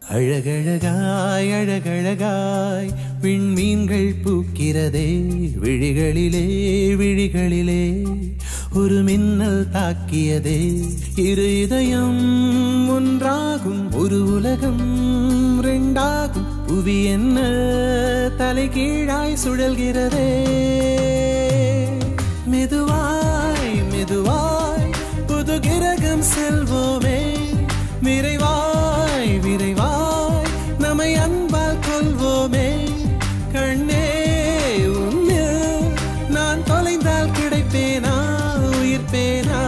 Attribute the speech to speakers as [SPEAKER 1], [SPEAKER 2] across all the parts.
[SPEAKER 1] அழகழகாய் அழகழகாய் விண்மீன்கள் பூக்கிறதே விழிகளிலே விழிகளிலே ஒரு மின்னல் தாக்கியதே இரு இதயம் ஒன்றாகும் ஒரு உலகம் ரெண்டாகும் புவி என்ன தலைகீழாய் சுழல்கிறதே மெதுவாய் மெதுவாய் புது கிரகம் செல்வோமே விரைவாய் விரைவாய் நம்மை அன்பால் கொள்வோமே கண்ணே உன்னில் நான் தொலைந்தால் கிடைப்பேனா உயிர்ப்பேனா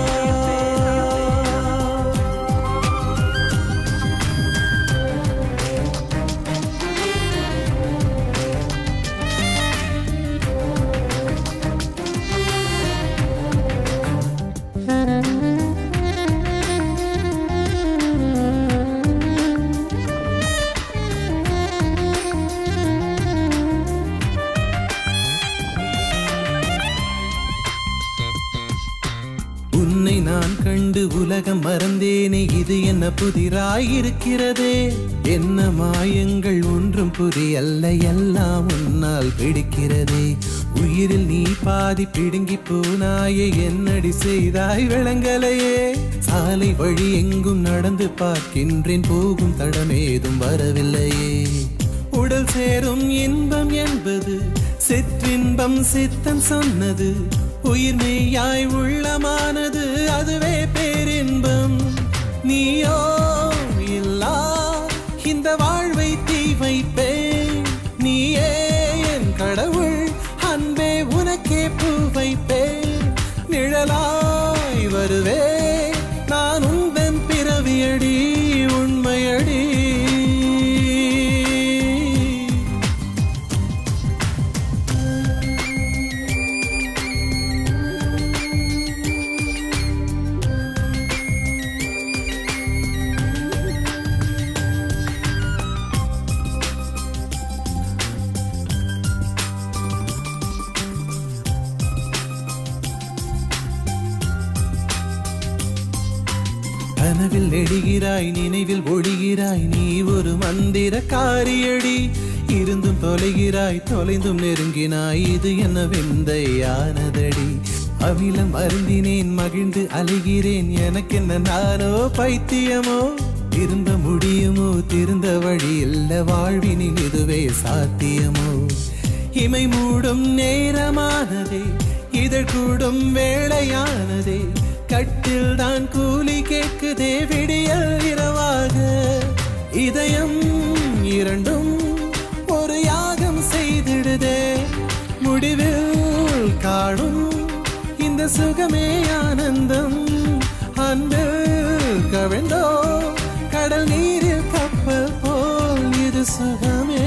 [SPEAKER 1] உன்னை நான் கண்டு உலகம் மறந்தேனே இது என்ன புதிராய் இருக்கிறதே என்ன மாயங்கள் ஒன்றும் புரியல்ல எல்லாம் உன்னால் பிடிக்கிறதே உயிரில் நீ பாதி பிடுங்கி போனாயே என்னடி செய்தாய் விளங்கலையே சாலை வழி எங்கும் நடந்து பார்க்கின்றேன் போகும் தடமேதும் வரவில்லையே உடல் சேரும் இன்பம் என்பது சிற்றின்பம் சித்தம் சொன்னது உயிர் மெய்யாய் உள்ளமானது அதுவே பேரின்பம் நீயோ இல்லா இந்த வாழ்வை தீ வைப்பேன் நீயே என் கடவுள் அன்பே உனக்கே பூ வைப்பேன் நிழலாய் வருவே நான் உந்தன் பிறவியடி உண்மையடி கனவில் நெடுகிறாய் நினைவில் ஒழிகிறாய் நீ ஒரு மந்திர காரியடி இருந்தும் தொலைகிறாய் தொலைந்தும் நெருங்கினாய் இது என்ன விந்தையானதடி அவிலம் அருந்தினேன் மகிழ்ந்து அழுகிறேன் எனக்கென்ன நானோ பைத்தியமோ திரும்ப முடியுமோ திருந்த வழி இல்ல வாழ்வினில் இதுவே சாத்தியமோ இமை மூடும் நேரமானதே இதழ் கூடும் வேளையானதே கட்டில் தான் கூலி கேக்குதே விடியல் இரவாக இதயம் இரண்டும் ஒரு யாகம் செய்திடுதே முடிவில் காணும் இந்த சுகமே ஆனந்தம் அன்பில் கவிழ்ந்தோ கடல் நீரில் கப்பல் போல் இது சுகமே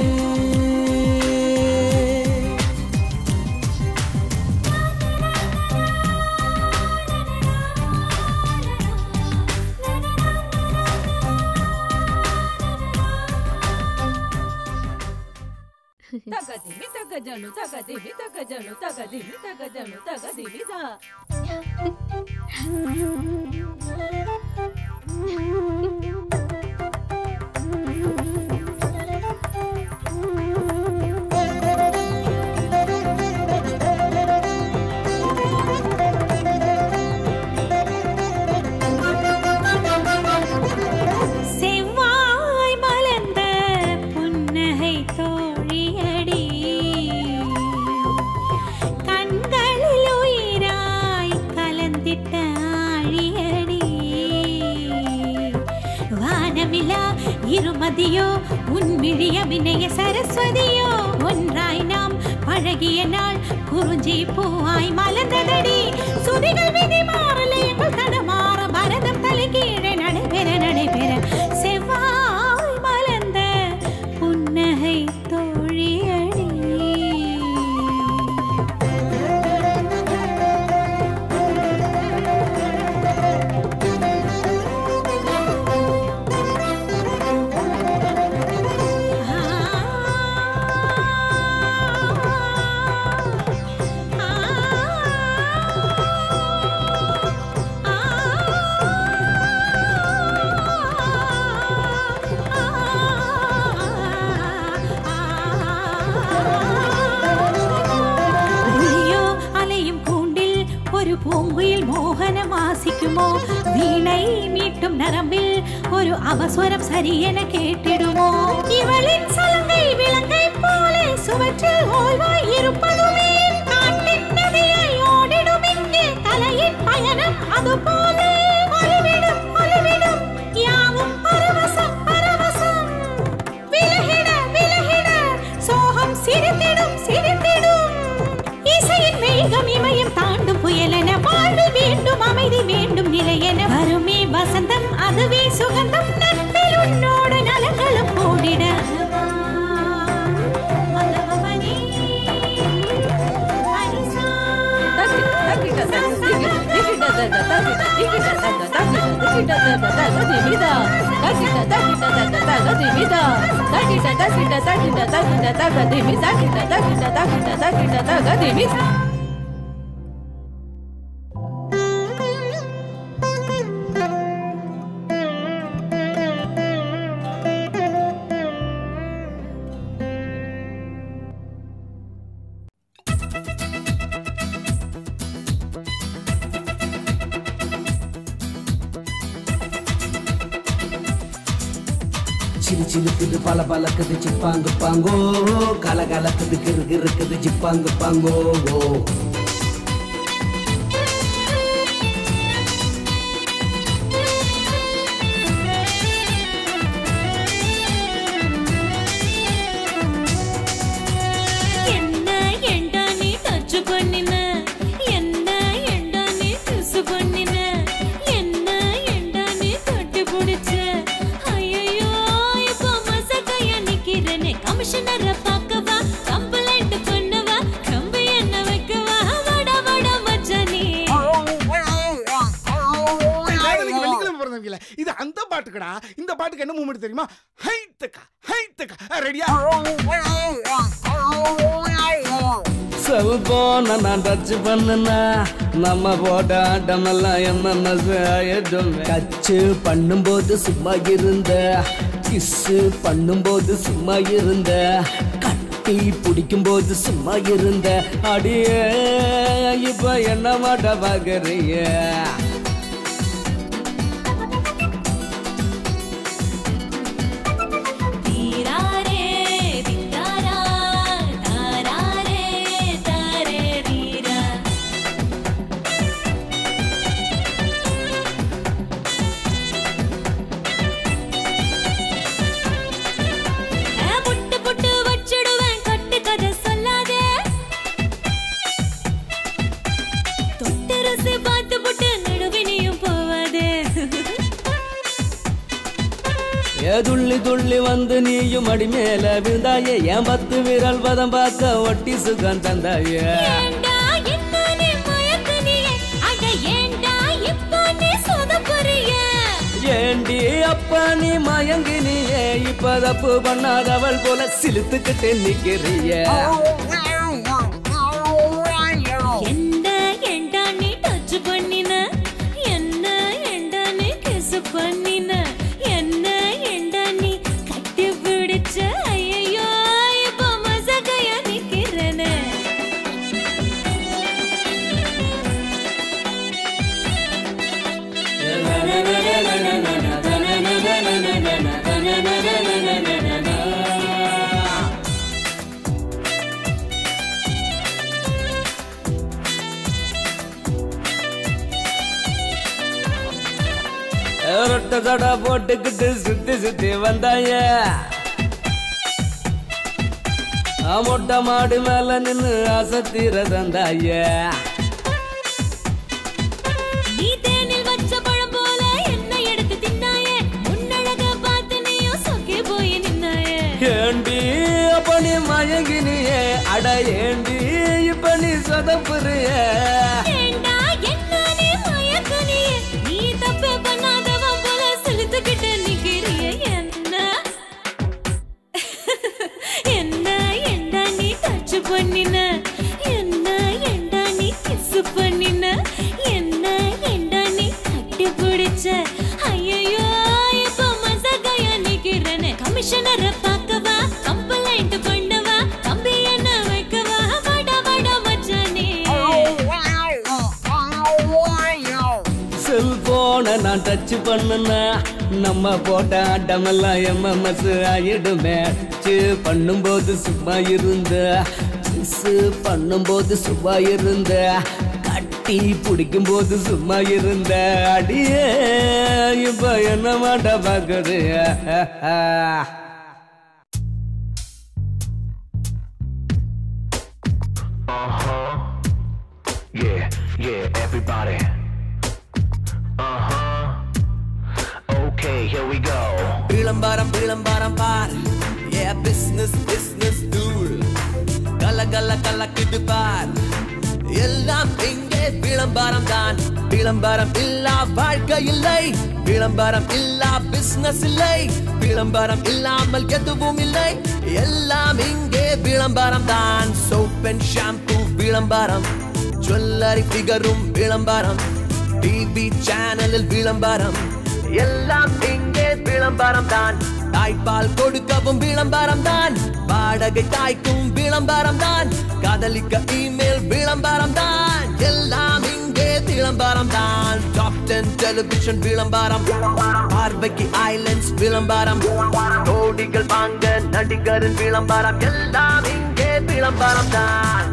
[SPEAKER 2] తగదిమి తగజను తగదిమి తగజను తగదిమి తగజను తగదిమి దా
[SPEAKER 3] செவ்வாய் மலர்ந்த புன்னகை தோழியடி கண்களில் உயிராய் கலந்திட்ட ஆழியடி வானமிலா இருமதியோ உன்மிழிய வினய சரஸ்வதியோ ஒன்றாய் நாம் பழகிய நாள் குறிஞ்சி பூவாய் மலர்ந்ததடி சுதிகள் விதி மாறல எங்கள் தடமாற பரதம் தலை கீழே நடைபெற நடைபெற செவ்வாய் மலர்ந்த புன்னகை தோழியடி ஆ நரம்பில் ஒரு அவஸ்வரம் சரியென கேட்டிடுமோ இவளின் சலங்கை விலங்கை போலே சுவற்றில் ஓய்வாய் இருப்பதுமே காட்டின் நதியாய் ஓடிடும் இங்கே தலையின் பயணம் அது போலே ஒளிவிடும் ஒளிவிடும் யாவும் பரவசம் பரவசம் விலகிட விலகிட சோகம் சிரித்திடும் சிரித்திடும் இசையின் வேகம் இமயம் தாண்டும் புயலென வாழ்வு வேண்டும் அமைதி வேண்டும் நிலையென வருமே வசந்தம் அதுவே சுகந்தம் நட்பில் உன்னோடு நலங்களும் கூடிட மதவமணி, அரிசா,
[SPEAKER 4] சிலு சிலுக்குது பல பலக்குது சிப்பாங்கு பாங்கோ கல கலக்குது கிறு கிறுக்குது சிப்பாங்கு பாங்கோ
[SPEAKER 3] என்ன எண்டா நீ டச் பண்ணின என்ன எண்டா நீ கிஸ் பண்ணின என்ன எண்டா நீ கட்டி பிடிச்ச ஐயோ இப்போ மசக்கைய நிக்கிறனே கமிஷனரை பார்க்கவா கம்ப்ளைண்ட் பண்ணவா கம்பி என்ன வைக்கவா வட வட மச்சானே
[SPEAKER 5] காதலிக்கு வெள்ளிக்கிழமை பிறந்தவங்கள இது அந்த பாட்டுக்கடா இந்த பாட்டுக்கு என்ன மூமெண்ட் தெரியுமா ஹைத்துக்கா ஹைத்துக்கா ரெடியா
[SPEAKER 4] செல்போன நான் டச் பண்ணுனா நம்ம போட்ட ஆட்டமெல்லாம் என்னென்ன ஆயிடும் டச்சு பண்ணும்போது சும்மா இருந்த கிஸ்ஸு பண்ணும்போது சும்மா இருந்த கட்டி பிடிக்கும்போது சும்மா இருந்த அடியே இப்ப என்ன மாட்ட பாக்குறீங்க
[SPEAKER 3] தீராரே திங்காரா தாராரே தாரே தீரா புட்டு புட்டு வச்சிடுவேன் கட்டு கதை சொல்லாதே தொட்டரசு பார்த்து புட்டு நடுவினியும் போவாதே
[SPEAKER 4] ஏ துள்ளி துள்ளி வந்து நீயும் அடி மேல விழுந்தாயே என் பத்து விரல் பதம் பார்க்க ஒட்டி சுகம் தந்தாயே
[SPEAKER 3] ஏண்டா என்ன நீ மயக்குனியே அட ஏண்டா இப்போ நீ சொதப்புறியே
[SPEAKER 4] ஏண்டி அப்பா நீ மயங்கினியே இப்ப தப்பு பண்ணாதவள் போல சிலுத்துக்கிட்டு நிக்கிறிய
[SPEAKER 3] என்ன ஏண்டா நீ டச் பண்ணின என்ன ஏண்டா நீ கிஸ் பண்ணின என்ன ஏண்டா நீ கட்டி பிடிச்ச ஐயோ இப்போ மசகையா நிக்கிறனே
[SPEAKER 4] ரொட்ட தடா போட்டுக்கிட்டு சுத்தி சுத்தி வந்தாயே ஆ, மொட்டை மாடு மேல நின்னு அசத்திர தந்தாயே
[SPEAKER 3] நீ தேனில் வச்ச பழம் போல என்ன எடுத்து தின்னாயே உன்னழக பார்த்து நீயும் சொக்கி போய் நின்னாயே
[SPEAKER 4] ஏண்டி அப்ப நீ மயங்கினியே அட ஏண்டி இப்ப நீ சொதப்புறிய
[SPEAKER 3] ஏண்டா என்ன நீ மயக்குனியே நீ தப்பே பண்ணாதவன் போல செலுத்துக்கிட்டு நிக்கிறியே என்ன என்ன ஏண்டா நீ டச் பண்ணின என்ன ஏண்டா நீ கிஸ் பண்ணின என்ன ஏண்டா நீ கட்டி பிடிச்ச ஐயோ இப்போ மசகையா நிக்கிறனே கமிஷனரை பார்க்கவா கம்ப்ளைண்ட் பண்ணவா கம்பி என்ன வைக்கவா வட வட மச்சானே
[SPEAKER 4] டச் பண்ணுனா நம்ம போட்ட ஆட்டமெல்லாம் எம்எம்எஸ் ஆயிடுமே ச்சு பண்ணும்போது சும்மா இருந்த கிஸ் பண்ணும்போது சும்மா இருந்த கட்டி பிடிக்கும் போது சும்மா இருந்த அடியே இப்ப என்ன மாட்ட பாக்குது
[SPEAKER 6] Yeah, yeah, everybody. Uh huh. Okay, here we go.
[SPEAKER 1] விளம்பரம் விளம்பரம் பார் ஏ பிசினஸ் பிசினஸ் தூள் கல கல கலக்குது பார் எல்லாம் இங்கே விளம்பரம் தான் விளம்பரம் இல்லா வாழ்க்கை இல்லை விளம்பரம் இல்லா பிசினஸ் இல்லை விளம்பரம் இல்லாமல் எதுவும் இல்லை எல்லாம் இங்கே விளம்பரம் தான் சோப் அண்ட் ஷாம்பு விளம்பரம் ஜுவல்லரி ஃபிகரும் விளம்பரம் டிவி சேனலில் விளம்பரம் எல்லாம் இங்கே விளம்பரம் தான் தாய்ப்பால் கொடுக்கவும் விளம்பரம் தான் வாடகை தாய்க்கும் விளம்பரம் தான் காதலிக்க இமெயில் விளம்பரம் தான் எல்லாம் இங்கே விளம்பரம் தான் டாப் டென் டெலிவிஷன் விளம்பரம் பார்வைக்கு ஐலண்ட்ஸ் விளம்பரம் கோடிகள் வாங்க நடிகரின் விளம்பரம் எல்லாம் இங்கே விளம்பரம் தான்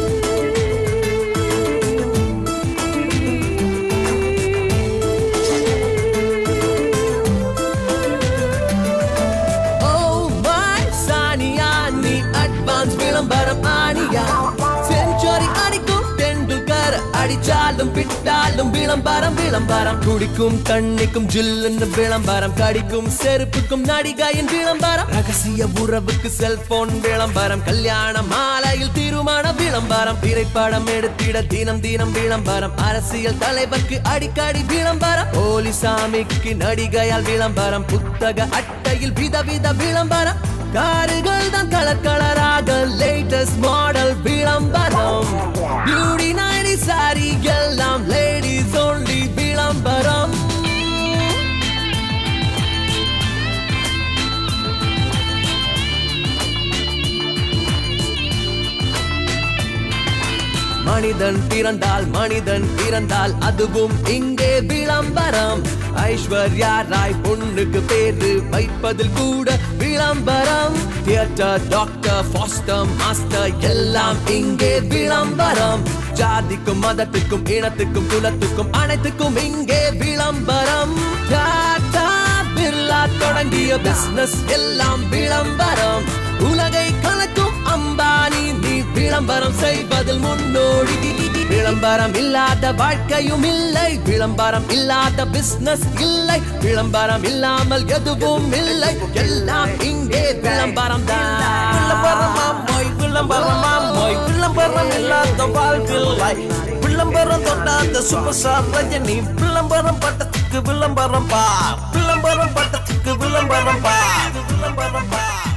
[SPEAKER 1] Oh my சானியா நீ அட்வான்ஸ் விளம்பரம் ஆனியா செஞ்சுரி அடிக்கும் தெண்டுல்கர் அடிச்சாலும் விட்டாலும் விளம்பரம் விளம்பரம் குடிக்கும் தண்ணிக்கும் ஜில்லுன்னு விளம்பரம் கடிக்கும் செருப்புக்கும் நடிகையின் விளம்பரம் ரகசிய உறவுக்கு செல்போன் விளம்பரம் கல்யாண மாலையில் திருமண விளம்பரம் திரைப்படம் எடுத்திட தினம் தினம் விளம்பரம் அரசியல் தலைவருக்கு அடிக்கடி விளம்பரம் போலிசாமிக்கு நடிகையால் விளம்பரம் புத்தக அட்டையில் விதவித விளம்பரம் காருகள் தான் கலர் கலராக லேட்டஸ்ட் மாடல் விளம்பரம் பியூட்டி நாடி சாரி எல்லாம் லேடிஸ் only விளம்பரம் மனிதன் பிறந்தால் மனிதன் பிறந்தால் அதுவும் இங்கே விளம்பரம் ஐஸ்வர்யா ராய் பொண்ணுக்கு பேரு வைப்பதில் கூட விளம்பரம் தியேட்டர் டாக்டர் ஃபாஸ்டர் மாஸ்டர் எல்லாம் இங்கே விளம்பரம் ஜாதிக்கும் மதத்துக்கும் இனத்துக்கும் குலத்துக்கும் அனைத்துக்கும் இங்கே விளம்பரம் டாடா பிர்லா தொடங்கிய பிசினஸ் எல்லாம் விளம்பரம் உலகை கலக்கும் அம்பானி நீ விளம்பரம் செய்வதில் முன்னோடி விளம்பரம் இல்லாத வாழ்க்கையும் இல்லை விளம்பரம் இல்லாத பிசினஸ் இல்லை விளம்பரம் இல்லாமல் எதுவும் இல்லை எல்லாம் இங்கே விளம்பரம் தான்
[SPEAKER 7] விளம்பரமாமோய் விளம்பரமாமோய் விளம்பரம் இல்லாத வாழ்வில்லை விளம்பரம் தொட்டாத சூப்பர் ஸ்டார் ரஜினி விளம்பரம் பட்டத்துக்கு விளம்பரம் பா விளம்பரம் பட்டத்துக்கு விளம்பரம் பா விளம்பரம் பா